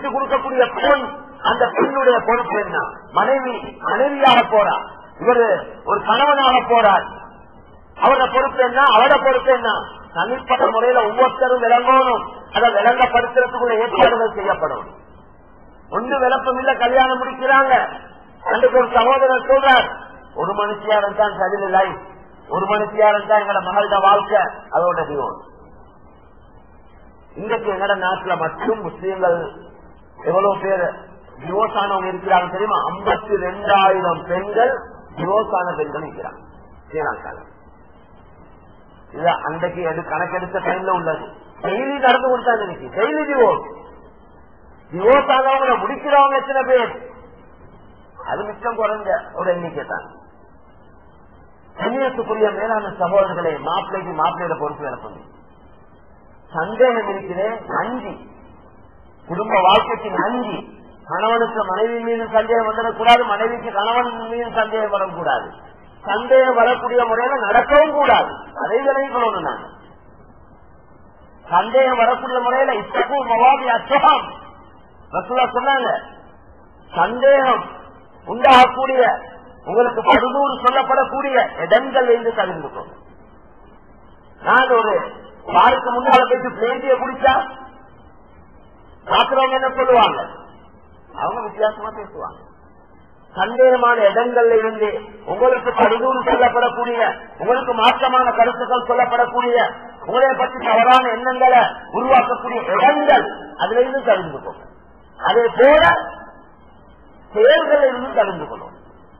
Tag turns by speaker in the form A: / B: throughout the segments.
A: விட்டு கொடுக்கக்கூடிய பெண் அந்த பெண்ணுடைய பொறுப்பு என்ன மனைவி மனைவியாக போறா இவரு ஒரு கணவனாக போறார் அவரோட பொறுப்பு என்ன அவரோட பொறுப்பு என்ன தனிப்பட்ட முறையில ஒவ்வொருத்தரும் விளங்கணும் அதை விளங்கப்படுத்துறதுக்குள்ள ஏற்பாடுகள் செய்யப்படும் ஒன்று விளப்பம் இல்ல கல்யாணம் முடிக்கிறாங்க அன்றைக்கு ஒரு சகோதரர் சொல்றார் ஒரு மனுஷியாரம் தான் சரியில் லைஃப் ஒரு மனுஷியாரம் தான் எங்களோட மகளோட வாழ்க்கை அதோட ஜீவன் இன்றைக்கு எங்கட நாட்டுல மட்டும் முஸ்லீம்கள் எவ்வளவு பேர் டிவோர்ஸ் ஆனவங்க இருக்கிறாங்க தெரியுமா ஐம்பத்தி ரெண்டாயிரம் பெண்கள் டிவோர்ஸ் ஆன பெண்கள் இருக்கிறாங்க ஸ்ரீலங்கால இது அன்றைக்கு எது கணக்கெடுத்த டைம்ல உள்ளது டெய்லி நடந்து கொடுத்தாங்க இன்னைக்கு டெய்லி டிவோர்ஸ் டிவோர்ஸ் ஆனவங்களை முடிக்கிறவங்க எத்தனை பேர் அது மிச்சம் குறைஞ்ச ஒரு எண்ணிக்கை தான் கண்ணியத்துக்குரிய மேலான சகோதரர்களை மாப்பிள்ளைக்கு மாப்பிள்ளையோட பொறுப்பு எனக்கு சந்தேகம் இருக்கிறேன் நன்றி குடும்ப வாழ்க்கைக்கு நன்றி கணவனுக்கு மனைவி மீது சந்தேகம் வந்துடக்கூடாது மனைவிக்கு கணவன் மீது சந்தேகம் வரக்கூடாது சந்தேகம் வரக்கூடிய முறையில நடக்கவும் கூடாது அதை விளைவிக்கணும் நான் சந்தேகம் வரக்கூடிய முறையில இத்தக்கும் மவாபி அச்சகம் ரசூலா சொன்னாங்க சந்தேகம் உண்டாகக்கூடிய உங்களுக்கு படுதூறு சொல்லப்படக்கூடிய இடங்கள் என்று தவிர்த்துக்கோங்க நான் ஒரு பாருக்கு முன்னால போயிட்டு பிளேண்டிய குடிச்சா பாக்குறவங்க என்ன சொல்லுவாங்க அவங்க வித்தியாசமா பேசுவாங்க சந்தேகமான இடங்கள்ல இருந்து உங்களுக்கு படுதூறு சொல்லப்படக்கூடிய உங்களுக்கு மாற்றமான கருத்துக்கள் சொல்லப்படக்கூடிய உங்களை பற்றி தவறான எண்ணங்களை உருவாக்கக்கூடிய இடங்கள் அதுல இருந்து தெரிந்து கொள்ளும் அதே போல செயல்களில் இருந்து தெரிந்து கொள்ளும்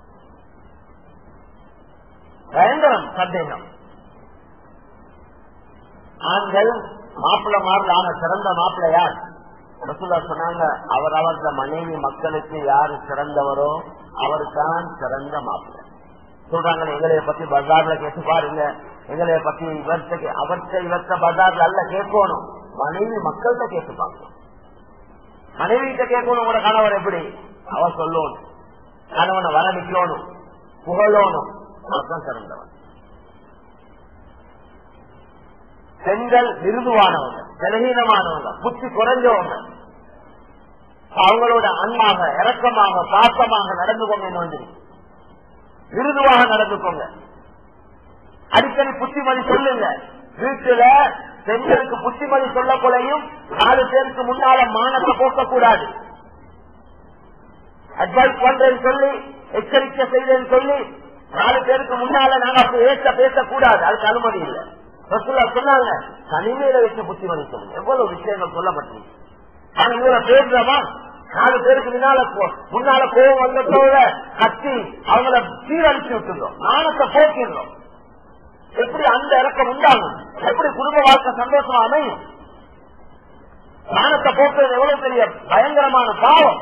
A: பயங்கரம் சந்தேகம் ஆண்கள் மாப்பிள்ள மாறலான சிறந்த மாப்பிள்ள யார் ரசூல்லா சொன்னாங்க அவர் அவரது மனைவி மக்களுக்கு யாரு சிறந்தவரோ அவருதான் சிறந்த மாப்பிள்ள சொல்றாங்க எங்களைய பத்தி பஜார்ல கேட்டு பாருங்க எங்களைய பத்தி இவர்த்த அவர்த்த இவர்த்த பஜார்ல அல்ல கேட்கணும் மனைவி மக்கள்கிட்ட கேட்டு பார்க்கணும் மனைவி கிட்ட கேட்கணும் உங்களோட கணவர் எப்படி அவர் சொல்லணும் கணவனை வரவிக்கணும் புகழணும் அவர்தான் சிறந்தவன் பெண்கள் மிருதுவானவங்க பலகீனமானவங்க புத்தி குறைஞ்சவங்க அவங்களோட அன்பாக இறக்கமாக பாசமாக நடந்துக்கோங்க வந்து மிருதுவாக நடந்துக்கோங்க அடிக்கடி புத்திமதி சொல்லுங்க வீட்டுல பெண்களுக்கு புத்திமதி சொல்ல கொலையும் நாலு பேருக்கு முன்னால மானத்தை போக்கக்கூடாது அட்வைஸ் பண்றேன்னு சொல்லி எச்சரிக்கை செய்தேன்னு சொல்லி நாலு பேருக்கு முன்னால நாங்க அப்படி ஏற்ற பேசக்கூடாது அதுக்கு அனுமதி இல்லை ரசூல்லா சொன்னாங்க தனிமையில வச்சு புத்திமதி சொல்லுங்க எவ்வளவு விஷயங்கள் சொல்லப்பட்டிருக்கு நாங்க இவ்வளவு பேசுறோமா நாலு பேருக்கு முன்னால போ- முன்னால கோவம் வந்ததோட கத்தி அவங்கள சீரழிச்சு விட்டுருந்தோம் நாணத்தை போக்கிடுறோம் எப்படி அந்த இறக்கம் உண்டாகும் எப்படி குடும்ப வாழ்க்கை சந்தோஷமா அமையும் நாணத்தை போக்குறது எவ்வளவு பெரிய பயங்கரமான பாவம்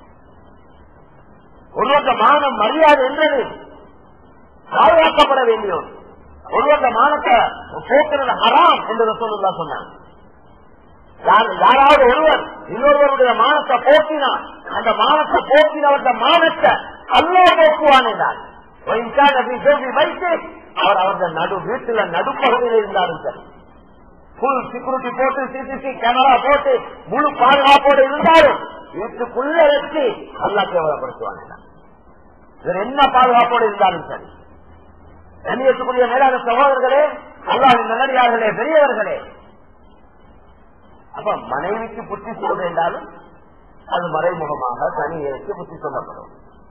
A: ஒருவங்க மானம் மரியாதை என்றது பாதுகாக்கப்பட வேண்டிய ஒன்று ஒருவங்க மானத்தை போக்குறது ஹராம் என்று சொல்லுதா சொன்னாங்க யார்- யாராவது ஒருவர் இன்னொருவருடைய மானத்தை போக்கினார் அந்த மானத்தை போக்கினவருடைய மானத்தை அல்லோ போக்குவான் என்றார் வைத்து அவர் அவருடைய நடு வீட்டுல நடுப்பகுதியில் இருந்தாலும் சரி புல் செக்யூரிட்டி போட்டு சிசிடி கேமரா போட்டு முழு பாதுகாப்போடு இருந்தாலும் வீட்டுக்குள்ள வச்சு அல்லா கேவலப்படுத்துவாங்க இவர் என்ன பாதுகாப்போடு இருந்தாலும் சரி கண்ணியத்துக்குரிய மேலான சகோதரர்களே அல்லாவின் நல்லடியார்களே பெரியவர்களே அப்ப மனைவிக்கு புத்தி சொல்ல என்றாலும் அது மறைமுகமாக தனியேற்கு புத்தி சொல்லப்படும்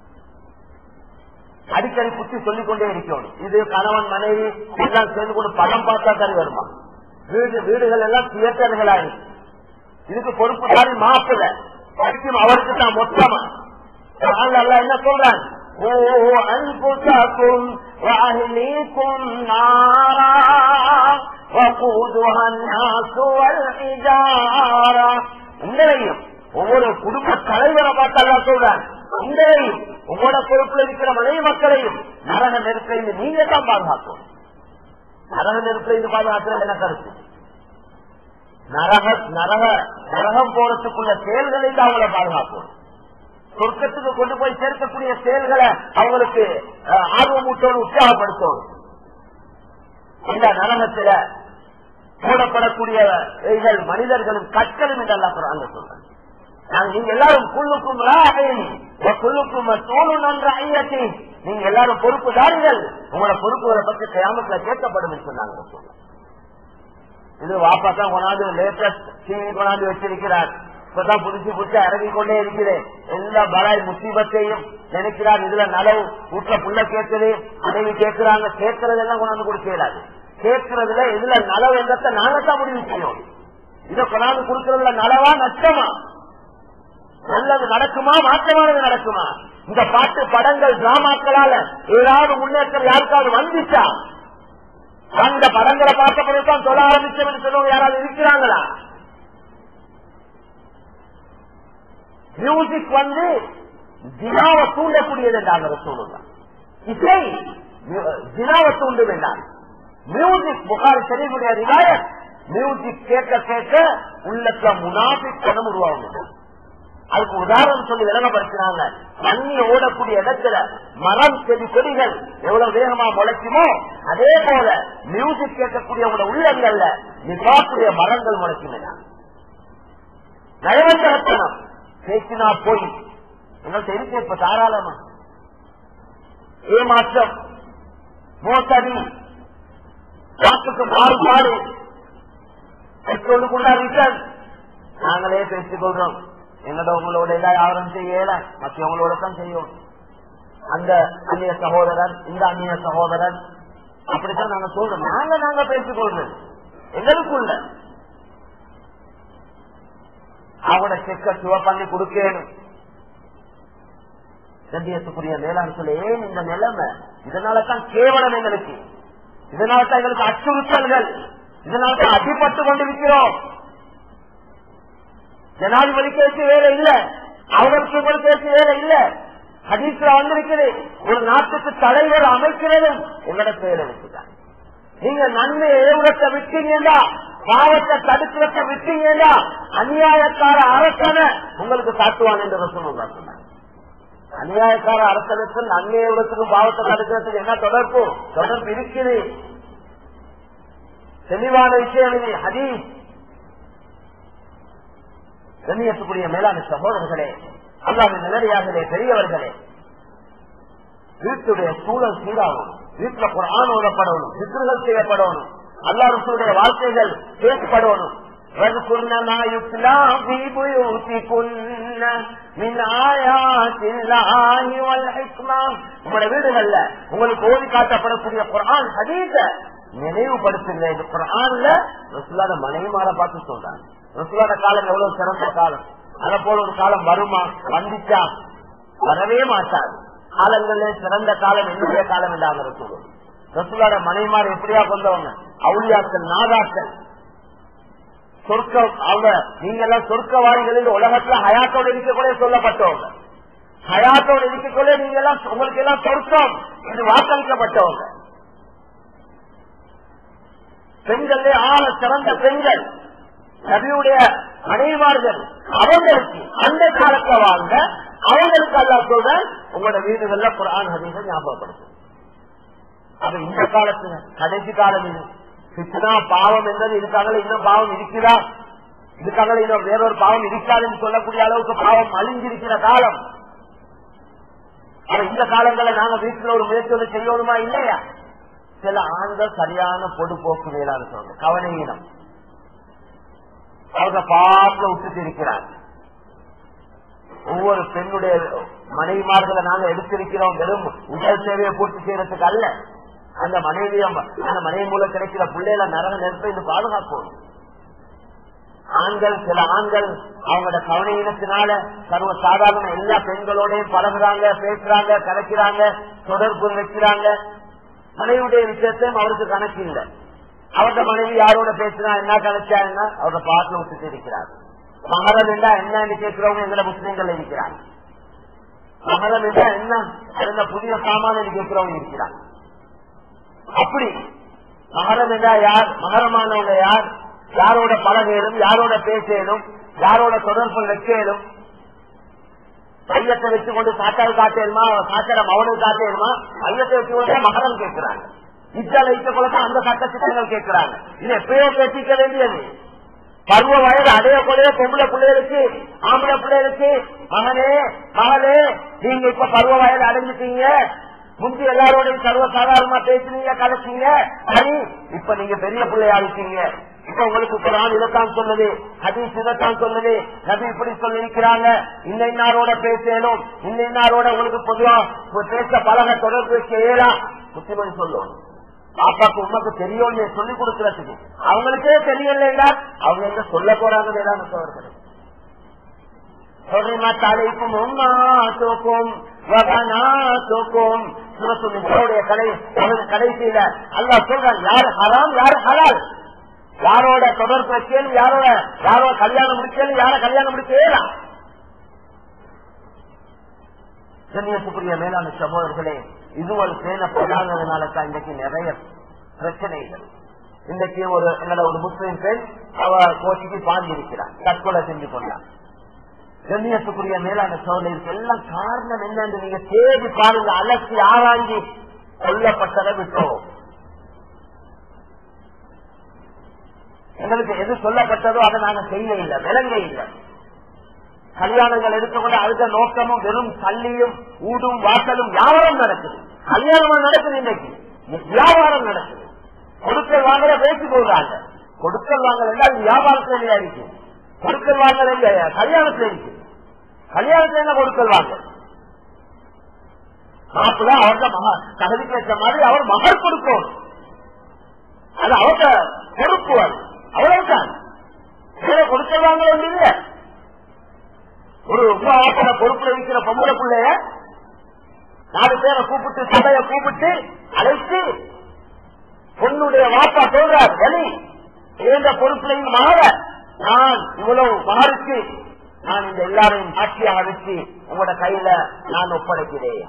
A: அடிக்கடி புத்தி சொல்லிக் கொண்டே இருக்கணும் இது கணவன் மனைவி எல்லாம் சேர்ந்து கொண்டு படம் பார்த்தா சரி வருமா வீடு வீடுகள் எல்லாம் தியேட்டர்களா இருக்கு இதுக்கு பொறுப்பு தாரி மாப்பிள்ள படிக்கும் அவருக்கு தான் மொத்தமா அதனால அல்லாஹ் என்ன சொல்றாங்க ஓ அன்புக்கும் وأهليكم نارا وقودها الناس والحجارة உங்களையும் ஒவ்வொரு குடும்ப தலைவரை பார்த்து அல்லா சொல்றாங்க உங்களையும் உங்களோட பொறுப்புல இருக்கிற மனைவி மக்களையும் நரக நெருப்பிலிருந்து நீங்க தான் பாதுகாக்கணும் நரக நெருப்பிலிருந்து பாதுகாக்கிறது என்ன கருத்து நரக நரக நரகம் போறதுக்குள்ள செயல்களை தான் அவங்கள பாதுகாக்கணும் சொர்க்கத்துக்கு கொண்டு போய் சேர்க்கக்கூடிய செயல்களை அவங்களுக்கு அஹ், ஆர்வமூட்டோடு உற்சாகப்படுத்தணும் இந்த நரகத்துல போடப்படக்கூடியவைகள் மனிதர்களும் கற்களும் என்று அல்லா குரான்ல சொல்றாங்க நாங்க நீங்க எல்லாரும் குள்ளுக்கும் ராயின் குள்ளுக்கும் தோணும் நன்ற ஐயத்தி நீங்க எல்லாரும் பொறுப்புதாரிகள் உங்களோட பொறுப்புகளை பற்றி கிராமத்துல கேட்கப்படும் சொன்னாங்க ரசூலுல்லாஹ். இது வாப்பா தான் கொண்டாந்து லேட்டஸ்ட் டிவி கொண்டாந்து வச்சிருக்கிறார் இப்பதான் புதுசு புதுசா இறங்கி கொண்டே இருக்கிறேன் எல்லா பலாய் முசீபத்தையும் நினைக்கிறார் இதுல நலவு வீட்டுல புள்ள கேட்குது மனைவி கேட்கிறாங்க கேட்கறதெல்லாம் கொண்டாந்து கொடுக்கிறாரு கேட்கறதுல இதுல நலவு எங்கத்த நாங்க தான் முடிவு செய்யணும் இதை கொண்டாந்து கொடுக்கறதுல நலவா நஷ்டமா நல்லது நடக்குமா மாற்றமானது நடக்குமா இந்த பாட்டு படங்கள் டிராமாக்களால ஏதாவது முன்னேற்றம் யாருக்காவது வந்துச்சா அந்த படங்களை பார்த்த பிறகுதான் சொல்ல ஆரம்பிச்சவன் சொல்லுவாங்க யாராவது இருக்கிறாங்களா மியூசிக் வந்து ஜினாவை தூண்டக்கூடியது என்றாங்க சொல்லுங்க இசை ஜினாவை தூண்டும் என்றாங்க மியூசிக் புகார் சரிவுடைய ரிவாயத் மியூசிக் கேட்க கேட்க உள்ளத்துல முனாபித்தனம் உருவாகும் அதுக்கு உதாரணம் சொல்லி விளங்கப்படுத்தினாங்க தண்ணி ஓடக்கூடிய இடத்துல மரம் செடி கொடிகள் எவ்வளவு வேகமா முளைக்குமோ அதே போல மியூசிக் கேட்கக்கூடியவங்களோட உள்ளங்கள்ல நிபாக்குடைய மரங்கள் முளைக்கும் நயவஞ்சகத்தனம் பேசினா போய் எங்கள்கிட்ட இருக்கு இப்ப தாராளமா ஏமாற்றம் மோசடி நாட்டுக்கு மாறுபாடு பெட்ரோலுக்குள்ள ரிட்டர்ன் நாங்களே பேசிக் கொள்றோம் எங்களோட உங்களோட எல்லாம் யாரும் செய்யல மற்றவங்களோட தான் செய்யும் அந்த அந்நிய சகோதரன் இந்த அந்நிய சகோதரன் அப்படித்தான் நாங்க சொல்றோம் நாங்க நாங்க பேசிக் கொள்றோம் எங்களுக்குள்ள அவங்களோட செக்க சிவ பண்ணி கொடுக்கணும் சந்தியத்துக்குரிய மேலாண் சொல்ல ஏன் இந்த நிலைமை இதனால தான் கேவலம் எங்களுக்கு இதனால தான் எங்களுக்கு அச்சுறுத்தல்கள் இதனால தான் அடிபட்டு கொண்டிருக்கிறோம் ஜனாதிபதி கேட்டு வேலை இல்ல அவர்களுக்கு உங்களுக்கு கேட்டு வேலை இல்ல ஹதீஸ்ல வந்திருக்குது ஒரு நாட்டுக்கு தலைவர் அமைக்கிறதும் எங்களோட பெயரை வச்சுட்டாங்க நீங்க நன்மை ஏவுறத்தை விட்டீங்கன்னா பாவத்தை தடுக்கிறத விட்டீங்கன்னா அநியாயக்கார அரசனை உங்களுக்கு காட்டுவான் என்று சொல்லுங்க சொன்னாங்க அநியாயக்கார அரசனுக்கு நன்மை ஏவுறதுக்கும் பாவத்தை தடுக்கிறதுக்கு என்ன தொடர்பு தொடர்பு இருக்குது தெளிவான விஷயம் இது ஹதீஸ் கண்ணியத்துக்குரிய மேலான சகோதரர்களே அல்லாவின் நிலடியார்களே பெரியவர்களே வீட்டுடைய சூழல் சீராகும் வீட்டுல குரான் ஓதப்படணும் சித்திரங்கள் செய்யப்படணும் அல்லா ரசூலுடைய வார்த்தைகள் பேசப்படணும் واذكرن ما يتلى في بيوتكن من آيات الله والحكمة உங்களுடைய வீடுகள்ல உங்களுக்கு ஓதி காட்டப்படக்கூடிய குரான் ஹதீஸ நினைவுபடுத்துங்க இந்த குரான்ல ரசூலாத மனைவிமார பார்த்து சொல்றாங்க ரசூலாத காலம் எவ்வளவு சிறந்த காலம் அதை போல ஒரு காலம் வருமா வந்துச்சா வரவே மாட்டாது காலங்களே சிறந்த காலம் என்னுடைய காலம் இல்லாம ரசூல் ரசூலாட மனைமார் எப்படியா கொண்டவங்க அவுளியாக்கள் நாதாக்கள் சொர்க்க அவங்க நீங்க எல்லாம் சொர்க்கவாதிகளில் உலகத்துல ஹயாத்தோடு இருக்கக்கூடிய சொல்லப்பட்டவங்க ஹயாத்தோடு இருக்கக்கூடிய நீங்க எல்லாம் உங்களுக்கு எல்லாம் சொர்க்கம் இது வாக்களிக்கப்பட்டவங்க பெண்களே ஆள சிறந்த பெண்கள் நபியுடைய மனைவார்கள் அவங்களுக்கு அந்த காலத்துல வாழ்ந்த அவங்களுக்கு அல்லா சொல்ற உங்களோட வீடுகள்ல குரான் ஹதீஸை ஞாபகப்படுத்தும் அது இந்த காலத்துல கடைசி காலம் இது சித்தனா பாவம் என்றது இருக்காங்களே இன்னும் பாவம் இருக்குதா இதுக்காக இன்னும் வேறொரு பாவம் இருக்காதுன்னு சொல்லக்கூடிய அளவுக்கு பாவம் அழிஞ்சிருக்கிற காலம் ஆனா இந்த காலங்களை நாங்க வீட்டுல ஒரு முயற்சியோடு செய்யணுமா இல்லையா சில ஆண்கள் சரியான பொடுபோக்கு வேளாண் சொல்லுங்க கவனையினம் அவங்க பாட்டில் விட்டுட்டு இருக்கிறார் ஒவ்வொரு பெண்ணுடைய மனைவிமார்களை நாங்க எடுத்திருக்கிறோம் வெறும் உடல் சேவையை பூர்த்தி செய்யறதுக்கு அல்ல அந்த மனைவியம் அந்த மனைவி மூலம் கிடைக்கிற பிள்ளைகளை நரக நெருப்பை இது பாதுகாப்போம் ஆண்கள் சில ஆண்கள் அவங்களோட கவனையினத்தினால சர்வ சாதாரண எல்லா பெண்களோடையும் பழகுறாங்க பேசுறாங்க கலைக்கிறாங்க தொடர்பு வைக்கிறாங்க மனைவியுடைய விஷயத்தையும் அவருக்கு கணக்கு இல்லை அவரோட மனைவி யாரோட பேசினா என்ன கணச்சா என்ன அவரோட பாட்டில் விட்டுட்டு இருக்கிறார் மகரம் என்றா என்னன்னு கேட்கிறவங்க எங்களை முஸ்லீம்கள் இருக்கிறாங்க மகரம் என்றா என்ன என்ன புதிய சாமான கேட்கிறவங்க இருக்கிறாங்க அப்படி மகரம் என்றா யார் மகரமானவங்க யார் யாரோட பழகேடும் யாரோட பேசேடும் யாரோட தொடர்பு வைக்கேடும் மையத்தை வச்சு கொண்டு சாக்கால் காட்டேருமா சாக்கடம் அவனுக்கு காட்டேருமா மையத்தை வச்சு கொண்டு மகரம் கேட்கிறாங்க இத்தால வைக்க கொள்ள அந்த சட்ட திட்டங்கள் கேட்கிறாங்க இது எப்பயோ பேசிக்க வேண்டியது பருவ வயது அடைய கொலைய பொம்பளை பிள்ளைகளுக்கு ஆம்பளை பிள்ளைகளுக்கு மகனே மகளே நீங்க இப்ப பருவ வயது அடைஞ்சிட்டீங்க முந்தி எல்லாரோடையும் சர்வ சாதாரணமா பேசுனீங்க கலச்சீங்க சரி இப்ப நீங்க பெரிய பிள்ளையாகிட்டீங்க இப்ப உங்களுக்கு குரான் இதைத்தான் சொல்லுது ஹதீஸ் இதைத்தான் சொல்லுது நபி இப்படி சொல்லியிருக்கிறாங்க இந்த இன்னாரோட பேசணும் இந்த இன்னாரோட உங்களுக்கு பொதுவா பேச பழக தொடர்பு வைக்க இயலாம் முஸ்லிமன் சொல்லுவோம் பாப்பாக்கு உமக்கு தெரியும் சொல்லி கொடுக்கறதுக்கு அவங்களுக்கே தெரியல அவங்க எங்க சொல்ல போறாங்க ஏதாவது சோழர்கள் حرمت عليكم أمهاتكم وبناتكم சூரத்துடைய கடை கடைசியில அல்லா சொல்றான் யார் ஹராம் யார் ஹலால் யாரோட தொடர்பு வைக்கலும் யாரோட யாரோட கல்யாணம் முடிக்கலும் யார கல்யாணம் முடிக்கலாம் கண்ணியத்துக்குரிய மேலான சகோதரர்களே இது ஒரு பேணப்படாததுனால தான் இன்றைக்கு நிறைய பிரச்சனைகள் இன்றைக்கு ஒரு எங்களோட ஒரு முஸ்லீம் பெண் அவ கோச்சிக்கு பாஞ்சிருக்கிறான் தற்கொலை செஞ்சு கொண்டான் கண்ணியத்துக்குரிய மேலான சோழருக்கு எல்லாம் காரணம் என்னன்னு நீங்க தேடி பாருங்க அலசி ஆராய்ஞ்சி கொல்லப்பட்டதை விட்டோம் எங்களுக்கு எது சொல்லப்பட்டதோ அதை நாங்க செய்ய இல்லை விளங்க இல்லை கல்யாணங்கள் எடுத்துக்கொண்டு அடுத்த நோக்கமும் வெறும் தள்ளியும் ஊடும் வாசலும் வியாபாரம் நடக்குது கல்யாணமா நடக்குது இன்னைக்கு வியாபாரம் நடக்குது கொடுக்கல் வாங்கல பேசி போடுறாங்க கொடுக்கல் வாங்கல் என்றால் வியாபாரத்துல இல்லையா இருக்கு கொடுக்கல் வாங்கல் இல்லையா கல்யாணத்துல இருக்கு கல்யாணத்துல என்ன கொடுக்கல் வாங்க மாப்பிள்ள அவர்த மகா தகுதிக்கு ஏற்ற மாதிரி அவர் மகர் கொடுக்கணும் அது அவங்க பொறுப்பு அது அவ்வளவுதான் வேற கொடுக்கல் வாங்க வேண்டியது ஒரு உமாவாசன பொறுப்புல இருக்கிற பொம்பளை பிள்ளைய நாலு பேரை கூப்பிட்டு சபையை கூப்பிட்டு அழைத்து பொண்ணுடைய வாப்பா சொல்றார் வலி எந்த பொறுப்புலையும் மாற நான் இவ்வளவு மாறுக்கு நான் இந்த எல்லாரையும் சாட்சியாக வச்சு உங்களோட கையில நான் ஒப்படைக்கிறேன்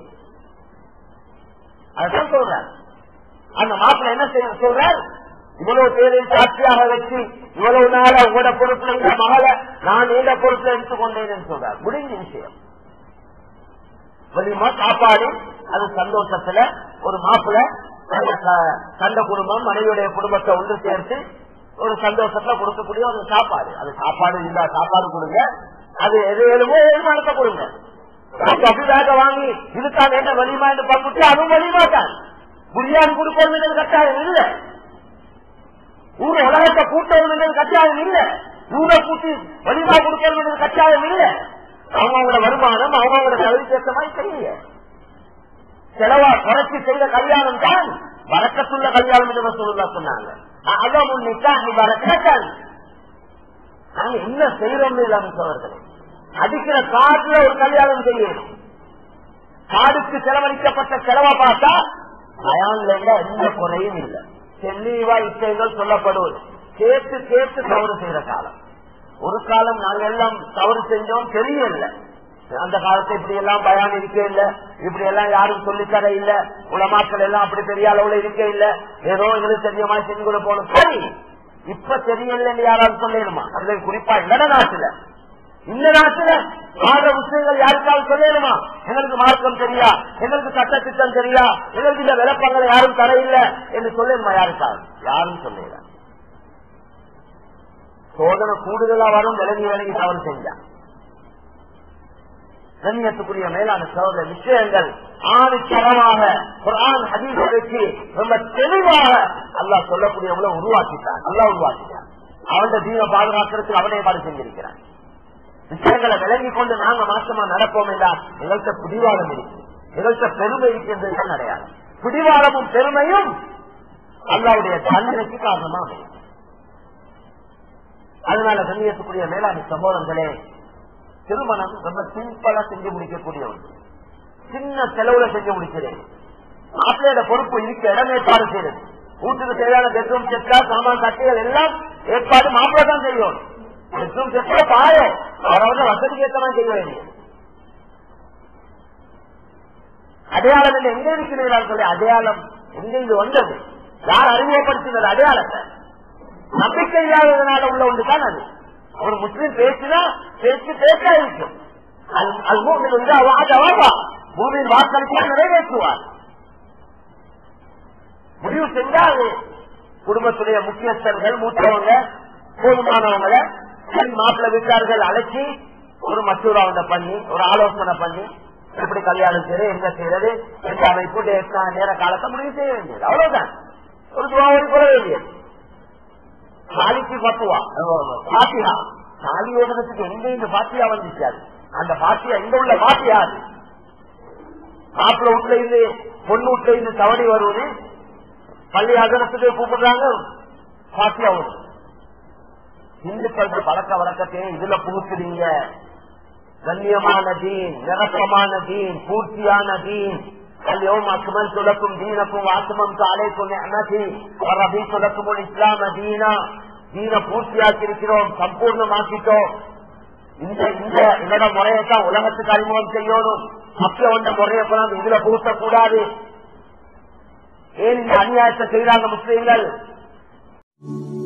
A: அதான் சொல்றார் அந்த மாப்பிள்ள என்ன செய்ய சொல்றார் இவ்வளவு பேரையும் சாட்சியாக வச்சு இவ்வளவு நாள உங்களோட பொறுப்புல இந்த மகளை நான் இந்த பொறுப்புல எடுத்துக்கொண்டேன் சொல்றார் முடிஞ்ச விஷயம் வெளியுமா சாப்பாடு அது சந்தோஷத்துல ஒரு மாப்பிள்ள சண்ட குடும்பம் மனைவியுடைய குடும்பத்தை ஒன்று சேர்த்து ஒரு சந்தோஷத்துல கொடுக்கக்கூடிய ஒரு சாப்பாடு அது சாப்பாடு இல்ல சாப்பாடு கொடுங்க அது எது வேணுமோ வருமானத்தை கொடுங்க அப்படிதாக வாங்கி இதுக்காக என்ன வலிமா என்று பங்குட்டு அதுவும் வலிமா தான் பிரியாணி கொடுக்கணும் கட்டாயம் இல்ல ஊர் உலகத்தை கூட்டணும் கட்டாயம் இல்ல ஊரை கூட்டி வலிமா கொடுக்கணும் கட்டாயம் இல்ல அவங்களோட வருமானம் அவங்களோட தகுதிக்கு ஏற்ற மாதிரி தெரியல செலவா குறைச்சி செய்த கல்யாணம் தான் வரக்கத்துள்ள கல்யாணம் என்று சொல்லுதா சொன்னாங்க அதான் முன்னிட்டா நீ வரக்கத்தான் நாங்க என்ன செய்யறோம் இல்லாம சோழர்களே அடிக்கிற காட்டுல ஒரு கல்யாணம் செய்யணும் காடுக்கு செலவழிக்கப்பட்ட செலவை பார்த்தா பயான்ல எந்த குறையும் இல்லை தெளிவா இச்சைகள் சொல்லப்படுவது கேட்டு கேட்டு தவறு செய்யற காலம் ஒரு காலம் நாங்க எல்லாம் தவறு செஞ்சோம் தெரியல அந்த காலத்தை இப்படி எல்லாம் பயான் இருக்க இல்ல இப்படி எல்லாம் யாரும் சொல்லித்தர இல்ல உலமாக்கள் எல்லாம் அப்படி பெரிய அளவுல இருக்க இல்ல ஏதோ எங்களுக்கு தெரிய மாதிரி செஞ்சு கூட போகணும் சரி இப்ப தெரியலன்னு யாராவது சொல்லணுமா அதுல குறிப்பா இந்த நாட்டுல இந்த நாட்டுல ஆக விஷயங்கள் யாருக்காவது சொல்லணுமா எங்களுக்கு மார்க்கம் தெரியா எங்களுக்கு சட்ட திட்டம் தெரியா எங்களுக்கு இந்த விளப்பங்களை யாரும் தர இல்ல என்று சொல்லணுமா யாருக்காவது யாரும் சொல்லல சோதனை கூடுதலா வரும் விலகி விலகி தவறு செஞ்சான் கண்ணியத்துக்குரிய மேலான சோதர விஷயங்கள் ஆணித்தரமாக குரான் ஹதீஸ் வச்சு ரொம்ப தெளிவாக அல்லாஹ் சொல்லக்கூடியவங்கள உருவாக்கிட்டான் அல்லாஹ் உருவாக்கிட்டான் அவன் தீன பாதுகாக்கிறதுக்கு அவனே பாடு செஞ்சிருக்கிறான் விஷயங்களை விளங்கி கொண்டு நாங்க மாசமா நடப்போம் என்றால் எங்கள்கிட்ட பிடிவாதம் இருக்கு எங்கள்கிட்ட பெருமை இருக்கின்றது அடையாளம் பிடிவாதமும் பெருமையும் அல்லாவுடைய தண்டனைக்கு காரணமா அமையும் அதனால கண்ணியத்துக்குரிய மேலாண் சகோதரர்களே திருமணம் ரொம்ப சிம்பிளா செஞ்சு முடிக்கக்கூடிய ஒன்று சின்ன செலவுல செஞ்சு முடிக்கிறேன் மாப்பிள்ளையோட பொறுப்பு இருக்க இடம் ஏற்பாடு செய்யறது வீட்டுக்கு தேவையான பெட்ரூம் செட்டா சாமான் கட்டிகள் எல்லாம் ஏற்பாடு மாப்பிள்ளை தான் செய்யும் பெட்ரூம் செட்டா பாயம் அவரவங்க வசதிக்கு ஏற்றமா செய்ய வேண்டியது அடையாளம் இல்லை எங்க இருக்கிறீர்கள் சொல்லி அடையாளம் எங்க இது வந்தது யார் அறிமுகப்படுத்தினது அடையாளத்தை நம்பிக்கை இல்லாததுனால உள்ள ஒன்று தான் அது ஒரு முஸ்லீம் பேசினா பேச்சு பேச்சா இருக்கும் அது மூமின் வந்து அவாவா பூமியின் வாக்களிப்பா நிறைவேற்றுவார் முடிவு செஞ்சா அது குடும்பத்துடைய முக்கியஸ்தர்கள் மூத்தவங்க போதுமானவங்களை பெண் மாப்பிள்ள வீட்டார்கள் அழைச்சி ஒரு மசூரா ஒன்றை பண்ணி ஒரு ஆலோசனை பண்ணி எப்படி கல்யாணம் செய்யறது எங்க செய்யறது எந்த அமைப்பு டேட் நேர காலத்தை முடிவு செய்ய வேண்டியது அவ்வளவுதான் ஒரு துவா ஓடி போட வேண்டியது நாளைக்கு பத்துவா பாத்தியா தாலி ஓடுறதுக்கு எங்க இந்த பாத்தியா வந்துச்சாரு அந்த பாத்தியா எங்க உள்ள பாத்தியா அது மாப்பிள்ள வீட்டுல இருந்து பொண்ணு வீட்டுல இருந்து தவணி வருவது பள்ளி அகரத்துக்கு கூப்பிடுறாங்க பாத்தியா வரும் இந்துக்கள் பழக்க வழக்கத்தையும் இதுல புகுத்துறீங்க கண்ணியமான தீன் நிரப்பமான தீன் பூர்த்தியான தீன் اليوم أكملت لكم دينكم وأتممت عليكم نعمتي ورضيت لكم الإسلام دينا தீன பூர்த்தியாக்கியிருக்கிறோம் சம்பூர்ணமாக்கிட்டோம் இந்த இந்த இதோட முறையத்தான் உலகத்துக்கு அறிமுகம் செய்யணும் அப்ப வந்த முறையை கொண்டாந்து இதுல புகுத்தக் கூடாது ஏன் இந்த அநியாயத்தை செய்யறாங்க முஸ்லீம்கள்